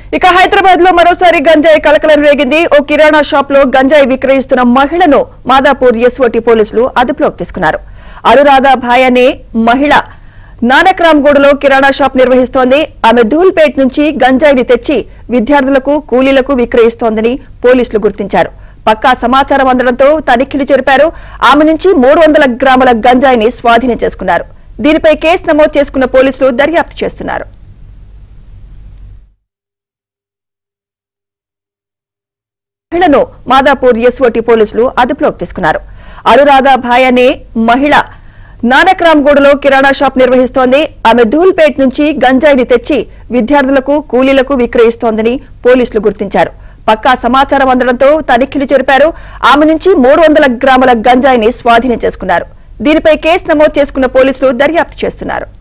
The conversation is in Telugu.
ఇక హైదరాబాద్ లో మరోసారి గంజాయి కలకలం రేగింది ఓ కిరాణా షాప్ లో గంజాయి విక్రయిస్తున్న మహిళను మాదాపూర్ ఎస్ఓటి పోలీసులు అదుపులోకి తీసుకున్నారు అనురాధ భాయ్ అనే మహిళ నానక్రామ్గూడలో కిరాణా షాప్ నిర్వహిస్తోంది ఆమె ధూల్పేట్ నుంచి గంజాయిని తెచ్చి విద్యార్థులకు కూలీలకు విక్రయిస్తోందని పోలీసులు గుర్తించారు పక్కా సమాచారం అందడంతో తనిఖీలు జరిపారు ఆమె నుంచి మూడు వందల గ్రాముల గంజాయిని స్వాధీనం చేసుకున్నారు దీనిపై కేసు నమోదు చేసుకున్న పోలీసులు దర్యాప్తు చేస్తున్నారు మహిళను మాదాపూర్ ఎస్ఓటి పోలీసులు అదుపులోకి తీసుకున్నారు అనురాధ భాయ్ అనే మహిళ నానక్రామ్గూడలో కిరాణా షాప్ నిర్వహిస్తోంది ఆమె ధూల్పేట్ నుంచి గంజాయిని తెచ్చి విద్యార్థులకు కూలీలకు విక్రయిస్తోందని పోలీసులు గుర్తించారు పక్కా సమాచారం అందడంతో తనిఖీలు జరిపారు ఆమె నుంచి మూడు వందల గ్రాముల గంజాయిని స్వాధీనం చేసుకున్నారు దీనిపై కేసు నమోదు చేసుకున్న పోలీసులు దర్యాప్తు చేస్తున్నారు